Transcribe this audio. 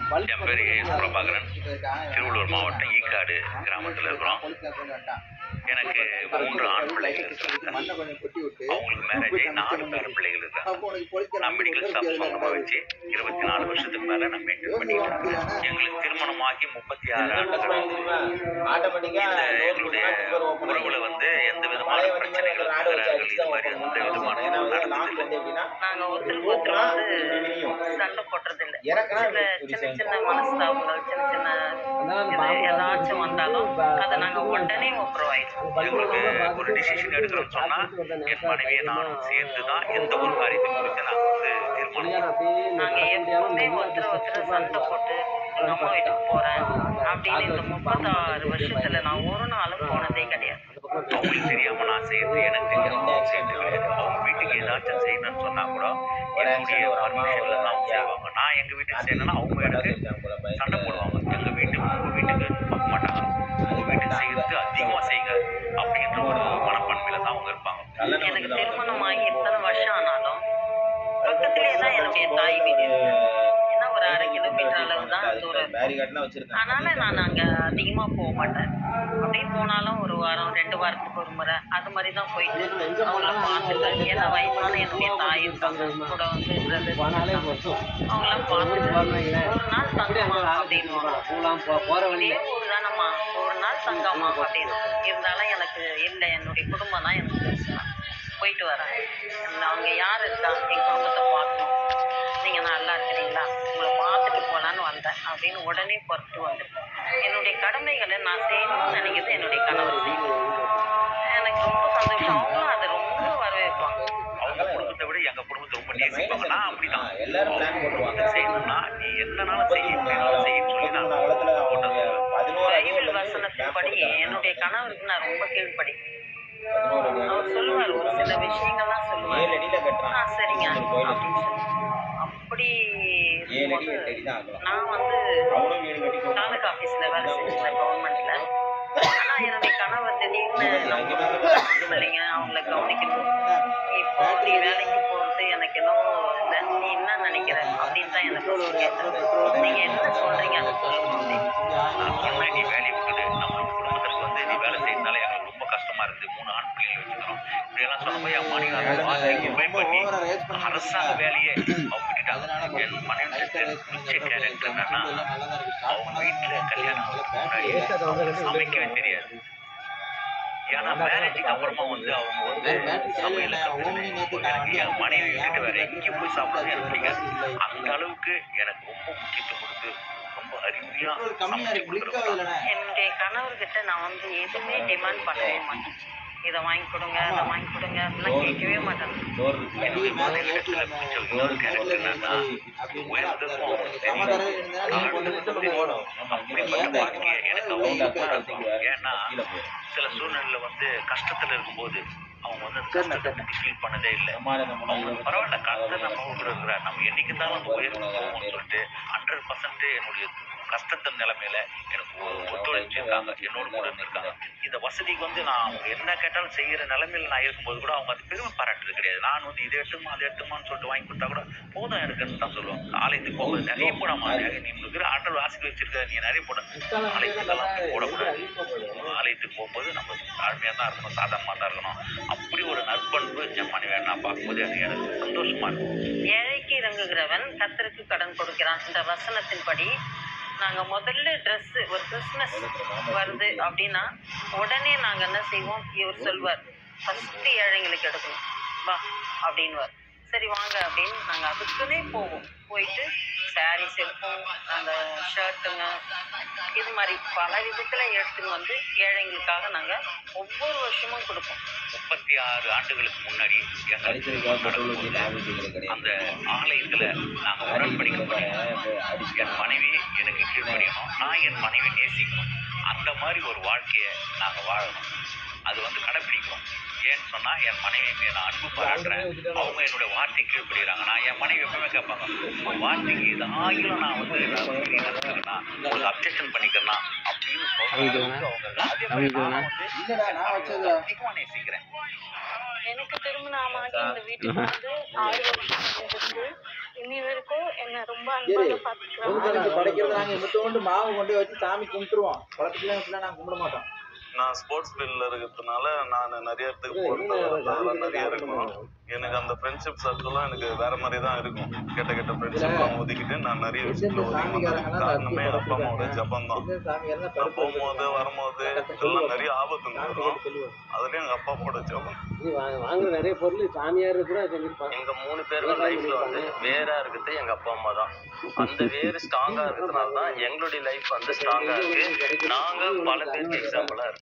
என் பேர் ஏஎஸ் பிரபாகரன் திருவள்ளூர் மாவட்டம் ஈக்காடு கிராமத்தில் இருக்கிறோம் எனக்கு மூன்று ஆண் பிள்ளைகள் இருக்காங்க அவங்களுக்கு மேரேஜ் ஆகி நாலு பேர பிள்ளைகள் இருக்காங்க நான் மெடிக்கல் ஸ்டாஃப் சொந்தமாக வச்சு இருபத்தி நாலு வருஷத்துக்கு மேலே நான் மெயின்டைன் பண்ணிக்கிறேன் எங்களுக்கு திருமணமாகி முப்பத்தி ஆறு ஆண்டுகள் ஆகுது. இந்த எங்களுடைய உறவுல வந்து எந்த விதமான பிரச்சனைகள் தகராறுகள் இது மாதிரி எந்த விதமான இதுவும் நடந்ததில்லை நாங்க ஒருத்தருக்கு ஒருத்தர் வந்து சண்டை போடுறது இல்ல சில சின்ன சின்ன மனஸ்தாபங்கள் சின்ன சின்ன இது ஏதாச்சும் வந்தாலும் அதை நாங்க உடனே ஒப்புரவாயிடுவோம் எங்களுக்கு ஒரு டிசிஷன் எடுக்கிறோம்னு சொன்னா என் மனைவியை நானும் சேர்ந்து தான் எந்த ஒரு காரியத்தை குறித்து நாங்கள் வந்து தீர்மானம் நாங்க எப்பவுமே ஒருத்தர் ஒருத்தர் சண்டை போட்டு எங்க அம்மா வீட்டுக்கு போறேன் அப்படின்னு இந்த முப்பத்தாறு வருஷத்துல நான் ஒரு நாளும் போனதே கிடையாது அவங்களுக்கு தெரியாம நான் செய்யறது எனக்கு தெரியாம அவங்க செய்யறது கிடையாது அவங்க வீட்டுக்கு ஏதாச்சும் செய்யணும்னு சொன்னா கூட என்னுடைய பர்மிஷன்ல தான் அவங்க செய்வாங்க நான் எங்க வீட்டுக்கு செய்யணும்னா அவங்க எனக்கு சண்டை போடுவாங்க எங்க வீட்டுக்கு உங்க வீட்டுக்கு பார்க்க மாட்டாங்க உங்க வீட்டுக்கு செய்யறது அதிகமா செய்யுங்க அப்படின்ற ஒரு மனப்பான்மையில தான் அவங்க இருப்பாங்க எனக்கு திருமணம் ஆகி இத்தனை வருஷம் ஆனாலும் பக்கத்திலே தான் என்னுடைய தாய் வீடு ஏன்னா ஒரு அரை கிலோமீட்டர் அளவு தான் தூரம் இருக்கு. அதனால நான் அங்க அதிகமா போக மாட்டேன் அப்படியே போனாலும் ஒரு வாரம் ரெண்டு வாரத்துக்கு ஒரு முறை அது மாதிரி தான் போயிட்டு அவங்கள பார்த்துட்டு ஏன்னா வயசான என்னுடைய தாய் இருக்காங்க கூட வந்து brothers இருக்காங்க. அவங்களாம் பார்த்துட்டு ஒரு நாள் தங்கம்மா அப்படின்னு ஒரே ஊர் தானம்மா ஒரு நாள் தங்கம்மா அப்படின்னு இருந்தாலும் எனக்கு இல்லை என்னுடைய குடும்பம் தான் எனக்கு பெருசு தான். போயிட்டு வரேன் அவங்க யார் இருக்கா என் குடும்பத்தை பார்க்கணும் நீங்கள் நல்லா இருக்கிறீங்களா உங்களை பார்த்துட்டு போகலான்னு வந்தேன் அப்படின்னு உடனே புறத்து வந்துட்டேன் என்னுடைய கடமைகளை நான் செய்யணும்னு நினைக்கிறது என்னுடைய கணவர் செய்யணும் எனக்கு ரொம்ப சந்தோஷம் அவங்களும் அதை ரொம்ப வரவேற்பாங்க அவங்க குடும்பத்தை விட எங்க குடும்பத்தை ரொம்ப நேசிப்பாங்க நான் அப்படிதான் அவங்க செய்யணும்னா நீ என்னனாலும் செய்ய என்னனாலும் செய்யன்னு சொல்லி நான் போட்டு பைபிள் வசனத்தின்படி என்னுடைய கணவருக்கு நான் ரொம்ப கீழ்ப்படி அவர் சொல்லுவார் ஒரு சில விஷயங்கள்லாம் சொல்லுவார் ஆ சரிங்க அப்படின்னு சொல்லி அப்படி இருக்கும்போது நான் வந்து தாலுகா ஆஃபீஸில் வேலை செஞ்சேன் கவர்மெண்ட்ல ஆனால் என்னுடைய கணவர் திடீர்னு பிள்ளைங்க அவங்கள கவனிக்கணும் இப்போ நீ வேலைக்கு போகிறது எனக்கு என்னவோ இல்லை நீ என்ன நினைக்கிற அப்படின்னு தான் எனக்கு கேட்டேன் நீங்கள் என்ன சொல்கிறீங்க அதை சொல்லுங்க அப்படின்னு நான் சொன்னேன் நீ வேலையை விட்டுடு நம்ம குடும்பத்துக்கு வந்து நீ வேலை செய்யறதுனால எங்களுக்கு ரொம்ப கஷ்டமா இருந்து மூணு ஆண் பிள்ளைகளை வச்சுக்கிறோம் இப்படியெல்லாம் சொன்னப்போ என் மனைவி வார்த்தைக்கு பயப்படி அரசாங்க வேலையை அவங்க விட்டுட்டாங்க என் மனைவி பிடிச்ச கேரக்டர் என்னன்னா அவங்க வீட்டுல கல்யாணம் ஆகுறதுக்கு முன்னாடி அவங்களுக்கு சமைக்கவே தெரியாது ஏன்னா மேரேஜுக்கு அப்புறமா வந்து அவங்க வந்து சமையல் கத்துக்கணும். எனக்கு என் மனைவி விட்டுட்டு வேற எங்கேயும் போய் சாப்பிடுறது எனக்கு பிடிக்காது அந்த அளவுக்கு எனக்கு ரொம்ப முக்கியத்துவம் கொடுத்து ரொம்ப அறிவுரையா சமைச்சு கொடுக்குறவங்க என்னுடைய கணவர்கிட்ட நான் வந்து எதுவுமே டிமாண்ட் பண்ணவே மாட்டேன் இதை வாங்கி கொடுங்க அதை வாங்கி கொடுங்க அப்படிலாம் கேட்கவே மாட்டேன் என்னுடைய மனைவிடத்துல பிடிச்ச இன்னொரு கேரக்டர் என்னன்னா உயர்ந்ததும் அவங்களுக்கு தெரியும் தாழ்ந்ததும் தெரியும் அப்படிப்பட்ட வாழ்க்கையை எனக்கு அவங்க கொடுத்தாங்க. ஏன்னா சில சூழ்நிலையில வந்து கஷ்டத்துல இருக்கும்போது அவங்க வந்து அந்த கஷ்டத்தை பத்தி ஃபீல் பண்ணதே இல்லை அவங்க பரவாயில்ல கஷ்டம் நம்ம கூட இருக்கிறார் நம்ம என்னைக்கு தான் வந்து உயர்ந்து போவோம்னு சொல்லிட்டு ஹண்ட்ரட் பர்சன்ட் என்னுடைய கஷ்டத்தின் நிலைமையில எனக்கு ஒ- ஒத்துழைச்சிருக்காங்க என்னோட கூட இருந்திருக்காங்க இந்த வசதிக்கு வந்து நான் அவங்க என்ன கேட்டாலும் செய்யற நிலைமையில நான் இருக்கும்போது கூட அவங்க அது பெருமை பாராட்டுறது கிடையாது நான் வந்து இதை எடுத்துமா அதை எடுத்துமான்னு சொல்லிட்டு வாங்கி கொடுத்தா கூட போதும் எனக்குன்னு தான் சொல்லுவாங்க ஆலயத்துக்கு போகும்போது நிறைய போடாமா நீ இருக்கிற ஆண்டல் வாசிக்க வச்சிருக்க நீ நிறைய போட ஆலயத்துக்கெல்லாம் போய் போடக்கூடாது ஆலயத்துக்கு போகும்போது நம்ம தாழ்மையாக தான் இருக்கணும் சாதாரணமாக தான் இருக்கணும் அப்படி ஒரு நற்பண்பு என் மனைவியை நான் பார்க்கும்போது எனக்கு எனக்கு சந்தோஷமா இருக்கும் ஏழைக்கு இறங்குகிறவன் கத்தருக்கு கடன் கொடுக்கிறான் இந்த வசனத்தின்படி நாங்க முதல்ல Dress ஒரு கிறிஸ்மஸ் வருது அப்படின்னா உடனே நாங்க என்ன செய்வோம் இவர் சொல்வார் ஃபர்ஸ்ட் ஏழைங்களுக்கு எடுக்கணும் வா அப்படின்னுவார் சரி வாங்க அப்படின்னு நாங்க அதுக்குன்னே போவோம் போயிட்டு சாரீஸ் எடுப்போம் அந்த ஷர்ட்டுங்க இது மாதிரி பல விதத்துல எடுத்துன்னு வந்து ஏழைங்களுக்காக நாங்க ஒவ்வொரு வருஷமும் கொடுப்போம் முப்பத்தி ஆறு ஆண்டுகளுக்கு முன்னாடி எங்களுக்கு நடக்கும்போது அந்த ஆலயத்துல நாங்க உடன்படிக்கை பண்ணினோம் என் மனைவி எனக்கு கீழ்ப்படியணும் நான் என் மனைவி நேசிக்கணும் அந்த மாதிரி ஒரு வாழ்க்கையை நாங்க வாழணும் அது வந்து கடைப்பிடிக்கணும் ஏன்னு சொன்னா என் மனைவி மேல நான் அன்பு பாராட்டுறேன் அவங்க என்னுடைய வார்த்தை கீழ்ப்படுகிறாங்க நான் என் மனைவி எப்பவுமே கேட்பாங்க உங்க வார்த்தைக்கு இது ஆகிலும் நான் வந்து நான் மீறி நடந்துக்கிறேன்னா உங்களுக்கு அப்ஜெக்ஷன் பண்ணிக்கிறேன்னா அப்படின்னு சொல்றாங்க அவங்க அதே மாதிரி நான் வந்து அதிகமா நேசிக்கிறேன் எனக்கு திருமணமாகி இந்த வீட்டுக்கு வந்து ஆறு வருஷம் முடிஞ்சிருக்கு இன்னி வரைக்கும் என்ன ரொம்ப சரி அன்பாக பார்த்துக்கிறாங்க பொதுஜனத்துக்கு படைக்கிறது நாங்க முட்டோண்டு மாவு கொண்டு போய் வச்சு சாமி கும்பிட்டுருவோம் குளத்துக்குலாம் இப்படிலாம் நாங்க கும்பிட மாட்டோம் நான் ஸ்போர்ட்ஸ் ஃபீல்டில் இருக்கிறதுனால நான் நிறைய இடத்துக்கு போகிறது அதெல்லாம் நிறைய இருக்கும் எனக்கு அந்த ஃப்ரெண்ட்ஷிப் சர்க்கிளும் எனக்கு வேற மாதிரி தான் இருக்கும் கெட்ட கெட்ட ஃப்ரெண்ட்ஷிப்லாம் ஒதுக்கிட்டு நான் நிறைய விஷயத்துல ஒதுக்கி வந்தேன் காரணமே என் அப்பா அம்மாவோட ஜபம் தான் சின்ன சாமி இருந்தா நான் பருப்பு போகும்போது வரும்போது எல்லாம் நிறைய ஆபத்துங்க வரும் சொல்லுவோம் அதுலயும் எங்க அப்பா அம்மாவோட ஜபம் இது வா- வாங்குற நிறைய பொருள் சாமியார் கூட செஞ்சிருப்பாங்க எங்க மூணு பேரும் லைஃப்ல வந்து வேரா இருக்கிறது எங்க அப்பா அம்மா தான் அந்த வேர் ஸ்ட்ராங்கா இருக்கிறதுனால தான் எங்களுடைய லைஃப் வந்து ஸ்ட்ராங்கா இருக்கு நாங்க பல பேருக்கு எக்ஸாம்பிளா இருக்கோம்